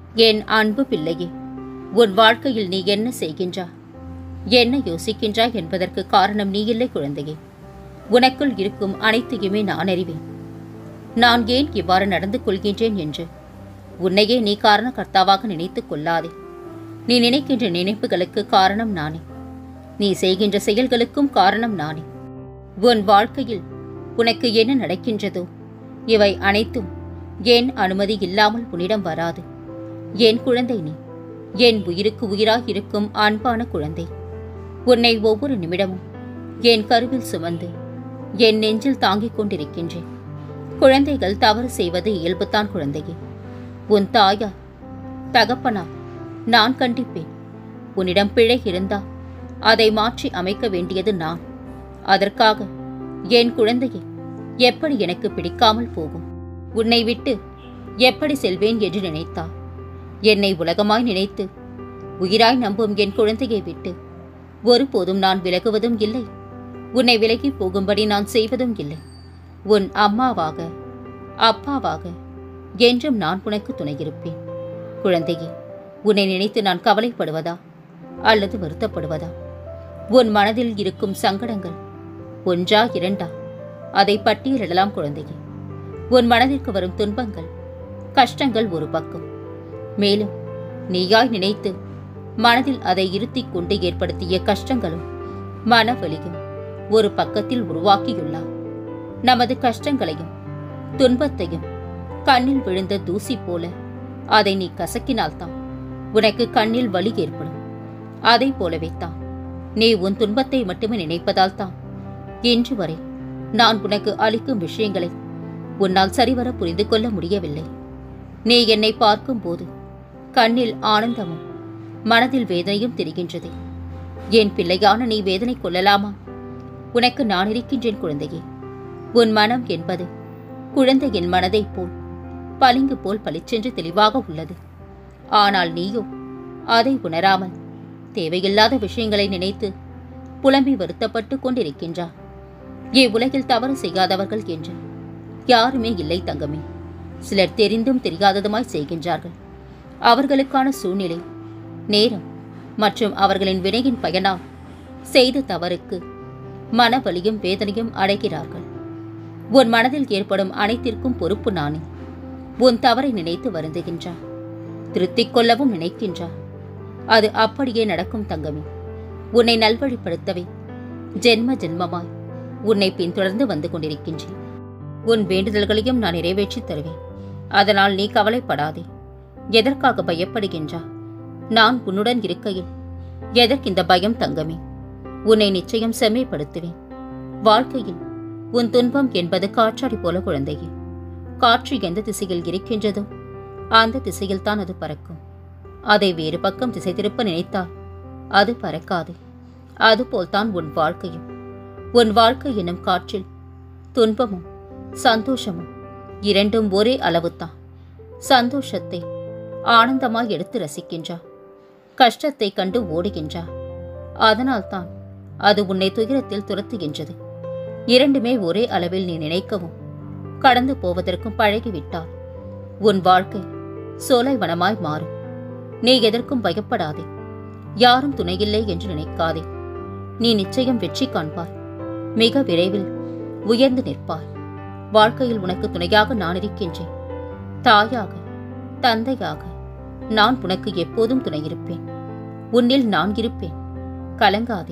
என் அன்பு பிள்ளையே உன் வாழ்க்கையில் நீ என்ன செய்கின்றா என்ன யோசிக்கின்றாய் என்பதற்கு காரணம் நீ இல்லை குழந்தையே உனக்குள் இருக்கும் அனைத்தையுமே நான் அறிவேன் நான் ஏன் இவ்வாறு நடந்து கொள்கின்றேன் என்று உன்னையே நீ காரணகர்த்தாவாக நினைத்துக் கொள்ளாதே நீ நினைக்கின்ற நினைப்புகளுக்கு காரணம் நானே நீ செய்கின்ற செயல்களுக்கும் காரணம் நானே உன் வாழ்க்கையில் உனக்கு என்ன நடக்கின்றதோ இவை அனைத்தும் என் அனுமதி இல்லாமல் உன்னிடம் வராது என் குழந்தை நீ என் உயிருக்கு உயிராய் இருக்கும் அன்பான குழந்தை உன்னை ஒவ்வொரு நிமிடமும் என் கருவில் சுமந்து என் நெஞ்சில் தாங்கிக் கொண்டிருக்கின்றேன் குழந்தைகள் தவறு செய்வது இயல்புதான் குழந்தையே உன் தாயா தகப்பனா நான் கண்டிப்பேன் உன்னிடம் பிழை இருந்தா அதை மாற்றி அமைக்க வேண்டியது நான் அதற்காக என் குழந்தையை எப்படி எனக்கு பிடிக்காமல் போகும் உன்னை விட்டு எப்படி செல்வேன் என்று நினைத்தா என்னை உலகமாய் நினைத்து உயிராய் நம்பும் என் குழந்தையை விட்டு ஒருபோதும் நான் விலகுவதும் இல்லை உன்னை விலகி போகும்படி நான் செய்வதும் இல்லை உன் அம்மாவாக அப்பாவாக என்றும் நான் உனக்கு துணையிருப்பேன் குழந்தையே உன்னை நினைத்து நான் கவலைப்படுவதா அல்லது வருத்தப்படுவதா உன் மனதில் இருக்கும் சங்கடங்கள் ஒன்றா இரண்டா அதை பட்டியலிடலாம் குழந்தையே உன் மனதிற்கு வரும் துன்பங்கள் கஷ்டங்கள் ஒரு பக்கம் மேலும் நீயாய் நினைத்து மனதில் அதை இருத்திக் கொண்டு ஏற்படுத்திய கஷ்டங்களும் மனவலியும் ஒரு பக்கத்தில் உருவாக்கியுள்ளார் நமது கஷ்டங்களையும் துன்பத்தையும் கண்ணில் விழுந்த தூசி போல அதை நீ கசக்கினால்தான் உனக்கு கண்ணில் வலி ஏற்படும் அதை போலவே தான் நீ உன் துன்பத்தை மட்டுமே நினைப்பதால் தான் இன்று வரை நான் உனக்கு அளிக்கும் விஷயங்களை உன்னால் சரிவர புரிந்து கொள்ள முடியவில்லை நீ என்னை பார்க்கும்போது கண்ணில் ஆனந்தமும் மனதில் வேதனையும் தெரிகின்றது என் பிள்ளையான நீ வேதனை கொள்ளலாமா உனக்கு நான் இருக்கின்றேன் குழந்தையே உன் மனம் என்பது குழந்தையின் மனதைப் போல் பளிங்கு போல் பளிச்சென்று தெளிவாக உள்ளது ஆனால் நீயோ அதை உணராமல் தேவையில்லாத விஷயங்களை நினைத்து புலம்பி வருத்தப்பட்டு கொண்டிருக்கின்றார் இவ்வுலகில் தவறு செய்யாதவர்கள் என்று யாருமே இல்லை தங்கமே சிலர் தெரிந்தும் தெரியாததுமாய் செய்கின்றார்கள் அவர்களுக்கான சூழ்நிலை நேரம் மற்றும் அவர்களின் வினையின் பயனால் செய்த தவறுக்கு மனவலியும் வேதனையும் அடைகிறார்கள் உன் மனதில் ஏற்படும் அனைத்திற்கும் பொறுப்பு நானே உன் தவறை நினைத்து வருந்துகின்றார் திருத்திக் கொள்ளவும் நினைக்கின்றார் அது அப்படியே நடக்கும் தங்கமே உன்னை நல்வழிப்படுத்தவே ஜென்ம ஜென்மமாய் உன்னை பின்தொடர்ந்து வந்து கொண்டிருக்கின்றேன் உன் வேண்டுதல்களையும் நான் நிறைவேற்றித் தருவேன் அதனால் நீ கவலைப்படாதே எதற்காக பயப்படுகின்றா நான் உன்னுடன் இருக்கையில் எதற்கு இந்த பயம் தங்கமே உன்னை நிச்சயம் செம்மைப்படுத்துவேன் வாழ்க்கையில் உன் துன்பம் என்பது காற்றாடி போல குழந்தையே காற்று எந்த திசையில் இருக்கின்றதோ அந்த திசையில் தான் அது பறக்கும் அதை வேறு பக்கம் திசை திருப்ப நினைத்தால் அது பறக்காது அதுபோல்தான் உன் வாழ்க்கையும் உன் வாழ்க்கை எனும் காற்றில் துன்பமும் சந்தோஷமும் இரண்டும் ஒரே அளவுதான் சந்தோஷத்தை ஆனந்தமாய் எடுத்து ரசிக்கின்றார் கஷ்டத்தை கண்டு ஓடுகின்றார் அதனால்தான் அது உன்னை துயரத்தில் துரத்துகின்றது இரண்டுமே ஒரே அளவில் நீ நினைக்கவும் கடந்து போவதற்கும் பழகிவிட்டால் உன் வாழ்க்கை சோலைவனமாய் மாறும் நீ எதற்கும் பயப்படாதே யாரும் துணையில்லை என்று நினைக்காதே நீ நிச்சயம் வெற்றி காண்பாய் மிக விரைவில் உயர்ந்து நிற்பாய் வாழ்க்கையில் உனக்கு துணையாக நான் இருக்கின்றேன் தாயாக தந்தையாக நான் உனக்கு எப்போதும் துணையிருப்பேன் உன்னில் நான் இருப்பேன் கலங்காதே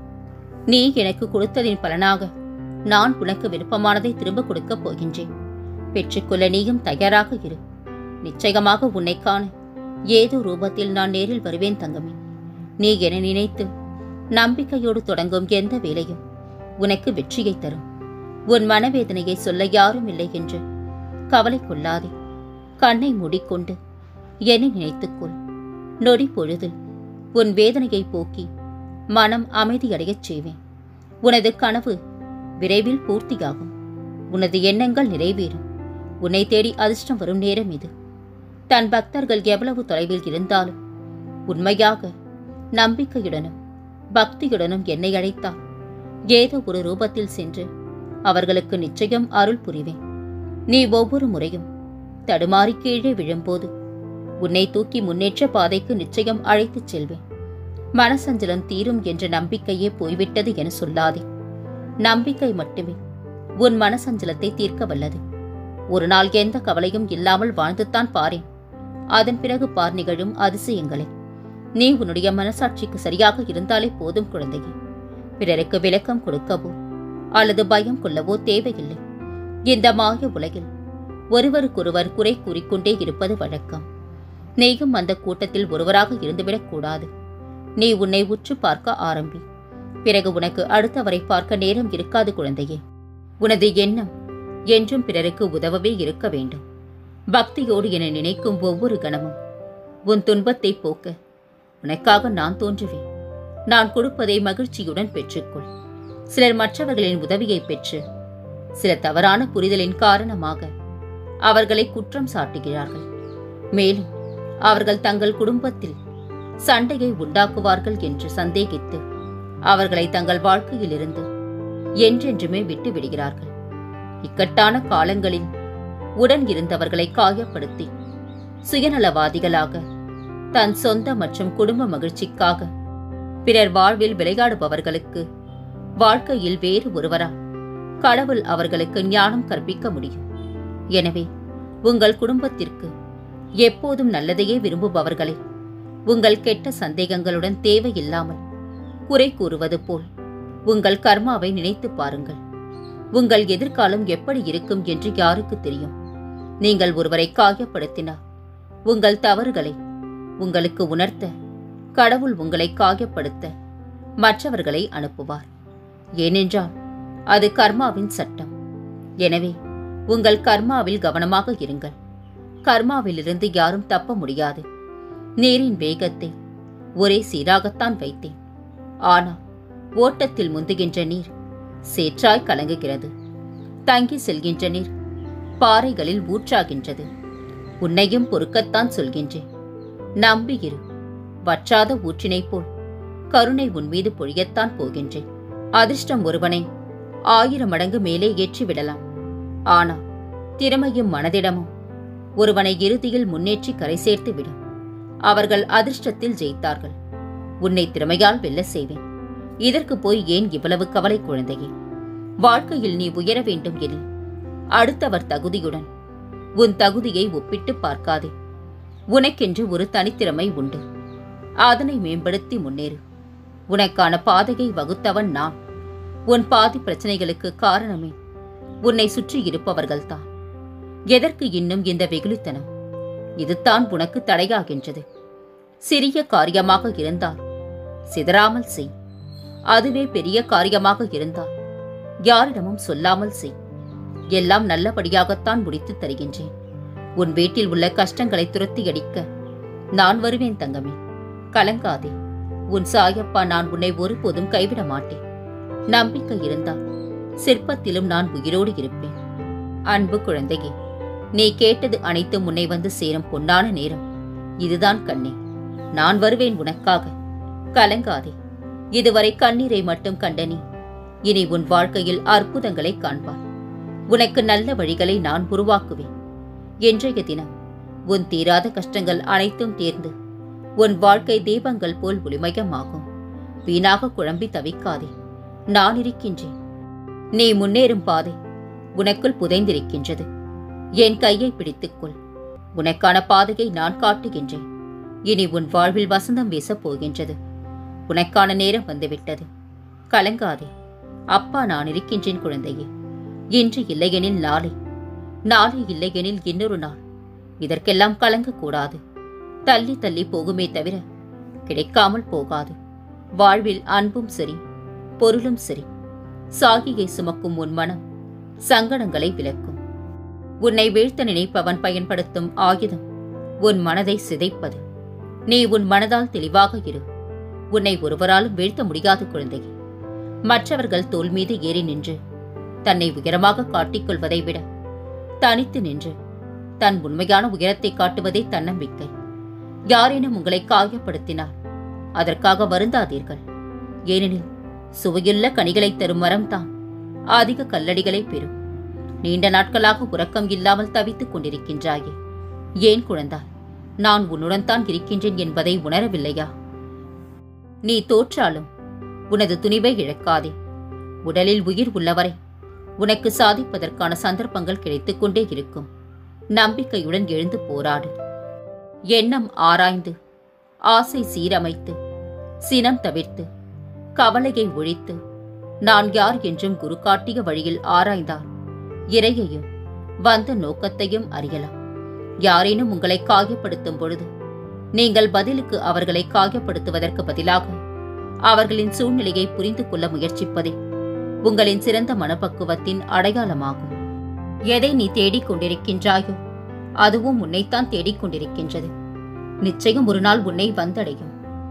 நீ எனக்கு கொடுத்ததின் பலனாக நான் உனக்கு விருப்பமானதை திரும்ப கொடுக்கப் போகின்றேன் பெற்றுக்கொள்ள நீயும் தயாராக இரு நிச்சயமாக உன்னை காண ஏதோ ரூபத்தில் நான் நேரில் வருவேன் தங்கமே நீ என நினைத்து நம்பிக்கையோடு தொடங்கும் எந்த வேலையும் உனக்கு வெற்றியை தரும் உன் மனவேதனையை சொல்ல யாரும் இல்லை என்று கவலை கொள்ளாதே கண்ணை மூடிக்கொண்டு என்னை நினைத்துக்கொள் நொடி பொழுதில் உன் வேதனையை போக்கி மனம் அமைதியடையச் செய்வேன் உனது கனவு விரைவில் பூர்த்தியாகும் உனது எண்ணங்கள் நிறைவேறும் உன்னை தேடி அதிர்ஷ்டம் வரும் நேரம் இது தன் பக்தர்கள் எவ்வளவு தொலைவில் இருந்தாலும் உண்மையாக நம்பிக்கையுடனும் பக்தியுடனும் என்னை அழைத்தால் ஏதோ ஒரு ரூபத்தில் சென்று அவர்களுக்கு நிச்சயம் அருள் புரிவேன் நீ ஒவ்வொரு முறையும் தடுமாறி கீழே விழும்போது உன்னை தூக்கி முன்னேற்ற பாதைக்கு நிச்சயம் அழைத்துச் செல்வேன் மனசஞ்சலம் தீரும் என்ற நம்பிக்கையே போய்விட்டது என சொல்லாதே நம்பிக்கை மட்டுமே உன் மனசஞ்சலத்தை தீர்க்க வல்லது ஒரு நாள் எந்த கவலையும் இல்லாமல் வாழ்ந்துத்தான் பாரேன் அதன் பிறகு பார் நிகழும் அதிசயங்களை நீ உன்னுடைய மனசாட்சிக்கு சரியாக இருந்தாலே போதும் குழந்தையே பிறருக்கு விளக்கம் கொடுக்கவோ அல்லது பயம் கொள்ளவோ தேவையில்லை இந்த மாய உலகில் ஒருவருக்கொருவர் குறை கூறிக்கொண்டே இருப்பது வழக்கம் நீயும் அந்த கூட்டத்தில் ஒருவராக இருந்துவிடக் கூடாது நீ உன்னை உற்று பார்க்க ஆரம்பி பிறகு உனக்கு அடுத்தவரை பார்க்க நேரம் இருக்காது குழந்தையே உனது எண்ணம் என்றும் பிறருக்கு உதவவே இருக்க வேண்டும் பக்தியோடு என நினைக்கும் ஒவ்வொரு கணமும் உன் துன்பத்தை போக்க உனக்காக நான் தோன்றுவேன் நான் கொடுப்பதை மகிழ்ச்சியுடன் பெற்றுக்கொள் சிலர் மற்றவர்களின் உதவியை பெற்று சில தவறான புரிதலின் காரணமாக அவர்களை குற்றம் சாட்டுகிறார்கள் மேலும் அவர்கள் தங்கள் குடும்பத்தில் சண்டையை உண்டாக்குவார்கள் என்று சந்தேகித்து அவர்களை தங்கள் வாழ்க்கையிலிருந்து என்றென்றுமே விட்டு விடுகிறார்கள் இக்கட்டான காலங்களில் உடன் இருந்தவர்களை காயப்படுத்தி சுயநலவாதிகளாக தன் சொந்த மற்றும் குடும்ப மகிழ்ச்சிக்காக பிறர் வாழ்வில் விளையாடுபவர்களுக்கு வாழ்க்கையில் வேறு ஒருவரா கடவுள் அவர்களுக்கு ஞானம் கற்பிக்க முடியும் எனவே உங்கள் குடும்பத்திற்கு எப்போதும் நல்லதையே விரும்புபவர்களை உங்கள் கெட்ட சந்தேகங்களுடன் தேவையில்லாமல் குறை கூறுவது போல் உங்கள் கர்மாவை நினைத்து பாருங்கள் உங்கள் எதிர்காலம் எப்படி இருக்கும் என்று யாருக்கு தெரியும் நீங்கள் ஒருவரை காயப்படுத்தினார் உங்கள் தவறுகளை உங்களுக்கு உணர்த்த கடவுள் உங்களை காயப்படுத்த மற்றவர்களை அனுப்புவார் ஏனென்றால் அது கர்மாவின் சட்டம் எனவே உங்கள் கர்மாவில் கவனமாக இருங்கள் கர்மாவிலிருந்து யாரும் தப்ப முடியாது நீரின் வேகத்தை ஒரே சீராகத்தான் வைத்தேன் ஆனால் ஓட்டத்தில் முந்துகின்ற நீர் சேற்றாய் கலங்குகிறது தங்கி செல்கின்ற நீர் பாறைகளில் ஊற்றாகின்றது உன்னையும் பொறுக்கத்தான் சொல்கின்றேன் நம்பியிரு வற்றாத ஊற்றினைப் போல் கருணை உன் மீது பொழியத்தான் போகின்றேன் அதிர்ஷ்டம் ஒருவனை ஆயிரம் மடங்கு மேலே ஏற்றி விடலாம் ஆனால் திறமையும் மனதிடமும் ஒருவனை இறுதியில் முன்னேற்றி கரை சேர்த்து விடும் அவர்கள் அதிர்ஷ்டத்தில் ஜெயித்தார்கள் உன்னை திறமையால் வெல்ல செய்வேன் இதற்கு போய் ஏன் இவ்வளவு கவலை குழந்தையே வாழ்க்கையில் நீ உயர வேண்டும் எனில் அடுத்தவர் தகுதியுடன் உன் தகுதியை ஒப்பிட்டு பார்க்காதே உனக்கென்று ஒரு தனித்திறமை உண்டு அதனை மேம்படுத்தி முன்னேறு உனக்கான பாதையை வகுத்தவன் நான் உன் பாதி பிரச்சனைகளுக்கு காரணமே உன்னை சுற்றி இருப்பவர்கள்தான் எதற்கு இன்னும் இந்த வெகுளித்தனம் இதுதான் உனக்கு தடையாகின்றது சிறிய காரியமாக இருந்தால் சிதறாமல் செய் அதுவே பெரிய காரியமாக இருந்தால் யாரிடமும் சொல்லாமல் செய் எல்லாம் நல்லபடியாகத்தான் முடித்து தருகின்றேன் உன் வீட்டில் உள்ள கஷ்டங்களை துரத்தி அடிக்க நான் வருவேன் தங்கமே கலங்காதே உன் சாயப்பா நான் உன்னை ஒருபோதும் கைவிட மாட்டேன் நம்பிக்கை இருந்தால் சிற்பத்திலும் நான் உயிரோடு இருப்பேன் அன்பு குழந்தையே நீ கேட்டது அனைத்தும் உன்னை வந்து சேரும் பொன்னான நேரம் இதுதான் கண்ணே நான் வருவேன் உனக்காக கலங்காதே இதுவரை கண்ணீரை மட்டும் கண்ட நீ இனி உன் வாழ்க்கையில் அற்புதங்களை காண்பார் உனக்கு நல்ல வழிகளை நான் உருவாக்குவேன் இன்றைய தினம் உன் தீராத கஷ்டங்கள் அனைத்தும் தீர்ந்து உன் வாழ்க்கை தீபங்கள் போல் ஒளிமயமாகும் வீணாக குழம்பி தவிக்காதே நான் இருக்கின்றேன் நீ முன்னேறும் பாதை உனக்குள் புதைந்திருக்கின்றது என் கையை பிடித்துக்கொள் உனக்கான பாதையை நான் காட்டுகின்றேன் இனி உன் வாழ்வில் வசந்தம் வீசப் போகின்றது உனக்கான நேரம் வந்துவிட்டது கலங்காதே அப்பா நான் இருக்கின்றேன் குழந்தையே இன்று இல்லையெனில் நாளை நாளை இல்லையெனில் இன்னொரு நாள் இதற்கெல்லாம் கலங்கக்கூடாது தள்ளி தள்ளி போகுமே தவிர கிடைக்காமல் போகாது வாழ்வில் அன்பும் சரி பொருளும் சரி சாகியை சுமக்கும் உன் மனம் சங்கடங்களை விலக்கும் உன்னை வீழ்த்த நினைப்பவன் பயன்படுத்தும் ஆயுதம் உன் மனதை சிதைப்பது நீ உன் மனதால் தெளிவாக இரு உன்னை ஒருவராலும் வீழ்த்த முடியாது குழந்தையே மற்றவர்கள் தோல் மீது ஏறி நின்று தன்னை உயரமாக காட்டிக்கொள்வதை விட தனித்து நின்று தன் உண்மையான உயரத்தை காட்டுவதே தன்னம்பிக்கை யாரேனும் உங்களை காயப்படுத்தினால் அதற்காக வருந்தாதீர்கள் ஏனெனில் சுவையுள்ள கனிகளை தரும் மரம்தான் அதிக கல்லடிகளை பெறும் நீண்ட நாட்களாக உறக்கம் இல்லாமல் தவித்துக் கொண்டிருக்கின்றாயே ஏன் குழந்தாய் நான் உன்னுடன் தான் இருக்கின்றேன் என்பதை உணரவில்லையா நீ தோற்றாலும் உனது துணிவை இழக்காதே உடலில் உயிர் உள்ளவரை உனக்கு சாதிப்பதற்கான சந்தர்ப்பங்கள் கிடைத்துக் கொண்டே இருக்கும் நம்பிக்கையுடன் எழுந்து போராடு எண்ணம் ஆராய்ந்து ஆசை சீரமைத்து சினம் தவிர்த்து கவலையை ஒழித்து நான் யார் என்றும் குரு காட்டிய வழியில் ஆராய்ந்தால் இறையையும் வந்த நோக்கத்தையும் அறியலாம் யாரேனும் உங்களை காயப்படுத்தும் பொழுது நீங்கள் பதிலுக்கு அவர்களை காயப்படுத்துவதற்கு பதிலாக அவர்களின் சூழ்நிலையை புரிந்து கொள்ள முயற்சிப்பதே உங்களின் சிறந்த மனப்பக்குவத்தின் அடையாளமாகும் எதை நீ தேடிக் கொண்டிருக்கின்றாயோ அதுவும் உன்னைத்தான் தேடிக் கொண்டிருக்கின்றது நிச்சயம் ஒரு நாள் உன்னை வந்தடையும்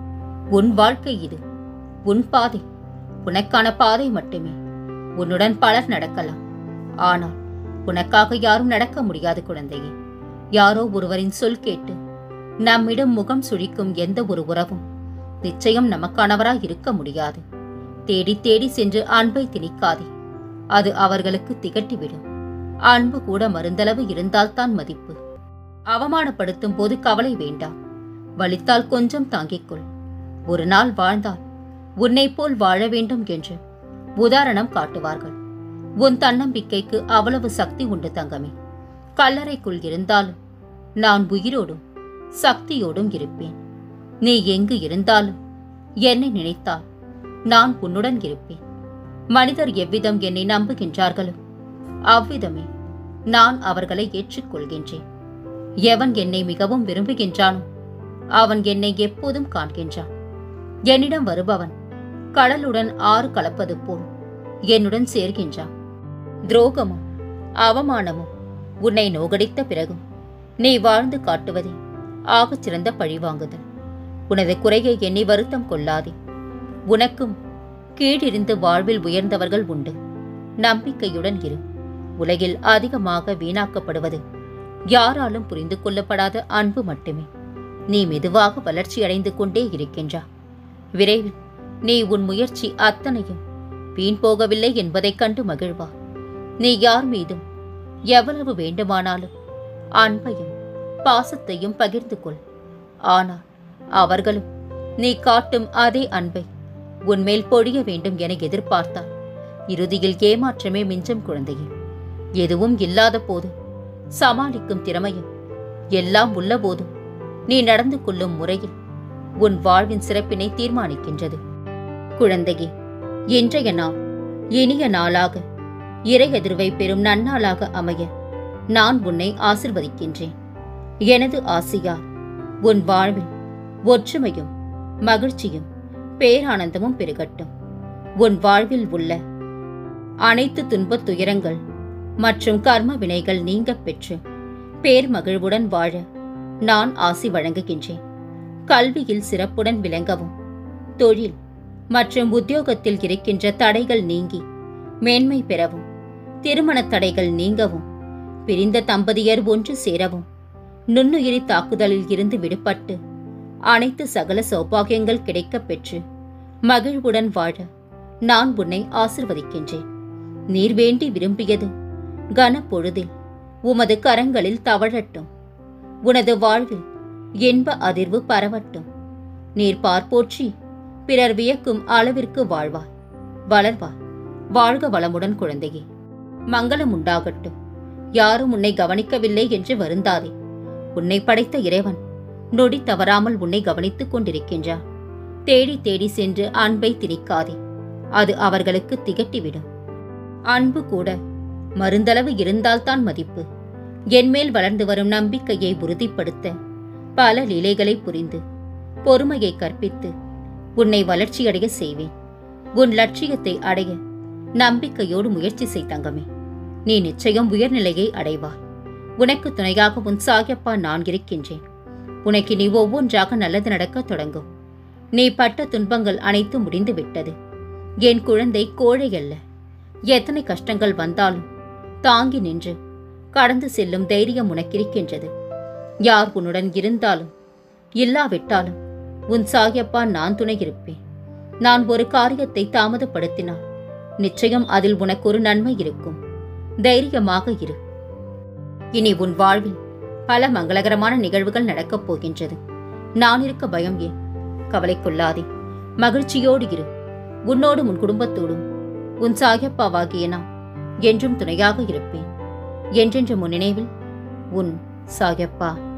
உன் வாழ்க்கை இது உன் பாதை உனக்கான பாதை மட்டுமே உன்னுடன் பலர் நடக்கலாம் ஆனால் உனக்காக யாரும் நடக்க முடியாது குழந்தையே யாரோ ஒருவரின் சொல் கேட்டு நம்மிடம் முகம் சுழிக்கும் எந்த ஒரு உறவும் நிச்சயம் நமக்கானவராய் இருக்க முடியாது தேடி தேடி சென்று அன்பை திணிக்காதே அது அவர்களுக்கு திகட்டிவிடும் அன்பு கூட மருந்தளவு இருந்தால்தான் மதிப்பு அவமானப்படுத்தும் போது கவலை வேண்டாம் வலித்தால் கொஞ்சம் தாங்கிக்கொள் ஒரு நாள் வாழ்ந்தால் உன்னைப் போல் வாழ வேண்டும் என்று உதாரணம் காட்டுவார்கள் உன் தன்னம்பிக்கைக்கு அவ்வளவு சக்தி உண்டு தங்கமே கல்லறைக்குள் இருந்தாலும் நான் உயிரோடும் சக்தியோடும் இருப்பேன் நீ எங்கு இருந்தாலும் என்னை நினைத்தால் நான் உன்னுடன் இருப்பேன் மனிதர் எவ்விதம் என்னை நம்புகின்றார்களோ அவ்விதமே நான் அவர்களை ஏற்றுக்கொள்கின்றேன் எவன் என்னை மிகவும் விரும்புகின்றானோ அவன் என்னை எப்போதும் காண்கின்றான் என்னிடம் வருபவன் கடலுடன் ஆறு கலப்பது போல் என்னுடன் சேர்கின்றான் துரோகமும் அவமானமும் உன்னை நோகடித்த பிறகும் நீ வாழ்ந்து காட்டுவதே ஆகச் சிறந்த பழிவாங்குதல் உனது குறையை எண்ணி வருத்தம் கொள்ளாதே உனக்கும் கீழிருந்து வாழ்வில் உயர்ந்தவர்கள் உண்டு நம்பிக்கையுடன் இரு உலகில் அதிகமாக வீணாக்கப்படுவது யாராலும் புரிந்து கொள்ளப்படாத அன்பு மட்டுமே நீ மெதுவாக வளர்ச்சி அடைந்து கொண்டே இருக்கின்றா விரைவில் நீ உன் முயற்சி அத்தனையும் வீண் போகவில்லை என்பதைக் கண்டு மகிழ்வா நீ யார் மீதும் எவ்வளவு வேண்டுமானாலும் அன்பையும் பாசத்தையும் பகிர்ந்து கொள் ஆனால் அவர்களும் நீ காட்டும் அதே அன்பை உன்மேல் பொழிய வேண்டும் என எதிர்பார்த்தால் இறுதியில் ஏமாற்றமே மிஞ்சம் குழந்தையே எதுவும் இல்லாத போது சமாளிக்கும் திறமையும் எல்லாம் உள்ள போதும் நீ நடந்து கொள்ளும் முறையில் உன் வாழ்வின் சிறப்பினை தீர்மானிக்கின்றது குழந்தையே இன்றைய நாள் இனிய நாளாக இறை எதிர்வை பெறும் நன்னாளாக அமைய நான் உன்னை ஆசிர்வதிக்கின்றேன் எனது ஆசியார் உன் வாழ்வில் ஒற்றுமையும் மகிழ்ச்சியும் பேரானந்தமும் பெருகட்டும் உன் வாழ்வில் உள்ள அனைத்து துன்பத் துயரங்கள் மற்றும் கர்ம வினைகள் நீங்கப் பெற்று பேர் மகிழ்வுடன் வாழ நான் ஆசி வழங்குகின்றேன் கல்வியில் சிறப்புடன் விளங்கவும் தொழில் மற்றும் உத்தியோகத்தில் இருக்கின்ற தடைகள் நீங்கி மேன்மை பெறவும் திருமணத் தடைகள் நீங்கவும் பிரிந்த தம்பதியர் ஒன்று சேரவும் நுண்ணுயிரி தாக்குதலில் இருந்து விடுபட்டு அனைத்து சகல சௌபாகியங்கள் கிடைக்கப் பெற்று மகிழ்வுடன் வாழ நான் உன்னை ஆசிர்வதிக்கின்றேன் நீர் வேண்டி விரும்பியது கனப்பொழுதில் உமது கரங்களில் தவழட்டும் உனது வாழ்வில் இன்ப அதிர்வு பரவட்டும் நீர் பார்ப்போற்றி பிறர் வியக்கும் அளவிற்கு வாழ்வாய் வளர்வாய் வாழ்க வளமுடன் குழந்தையே மங்களம் உண்டாகட்டும் யாரும் உன்னை கவனிக்கவில்லை என்று வருந்தாதே உன்னை படைத்த இறைவன் நொடி தவறாமல் உன்னை கவனித்துக் கொண்டிருக்கின்றார் தேடி தேடி சென்று அன்பை திணிக்காதே அது அவர்களுக்கு திகட்டிவிடும் அன்பு கூட மருந்தளவு இருந்தால்தான் மதிப்பு என்மேல் வளர்ந்து வரும் நம்பிக்கையை உறுதிப்படுத்த பல லீலைகளை புரிந்து பொறுமையை கற்பித்து உன்னை வளர்ச்சியடைய செய்வேன் உன் லட்சியத்தை அடைய நம்பிக்கையோடு முயற்சி செய் தங்கமே நீ நிச்சயம் உயர்நிலையை அடைவாய் உனக்கு துணையாக உன் சாயப்பா நான் இருக்கின்றேன் உனக்கு நீ ஒவ்வொன்றாக நல்லது நடக்கத் தொடங்கும் நீ பட்ட துன்பங்கள் அனைத்து முடிந்து விட்டது என் குழந்தை கோழை அல்ல எத்தனை கஷ்டங்கள் வந்தாலும் தாங்கி நின்று கடந்து செல்லும் தைரியம் உனக்கிருக்கின்றது யார் உன்னுடன் இருந்தாலும் இல்லாவிட்டாலும் உன் சாயப்பா நான் துணை இருப்பேன் நான் ஒரு காரியத்தை தாமதப்படுத்தினால் நிச்சயம் அதில் உனக்கு ஒரு நன்மை இருக்கும் தைரியமாக இரு இனி உன் வாழ்வில் பல மங்களகரமான நிகழ்வுகள் நடக்கப் போகின்றது நான் இருக்க பயம் ஏன் கவலைக்கொள்ளாதே மகிழ்ச்சியோடு இரு உன்னோடும் உன் குடும்பத்தோடும் உன் சாயப்பாவாகிய நான் என்றும் துணையாக இருப்பேன் என்றென்று முன் நினைவில் உன் சாயப்பா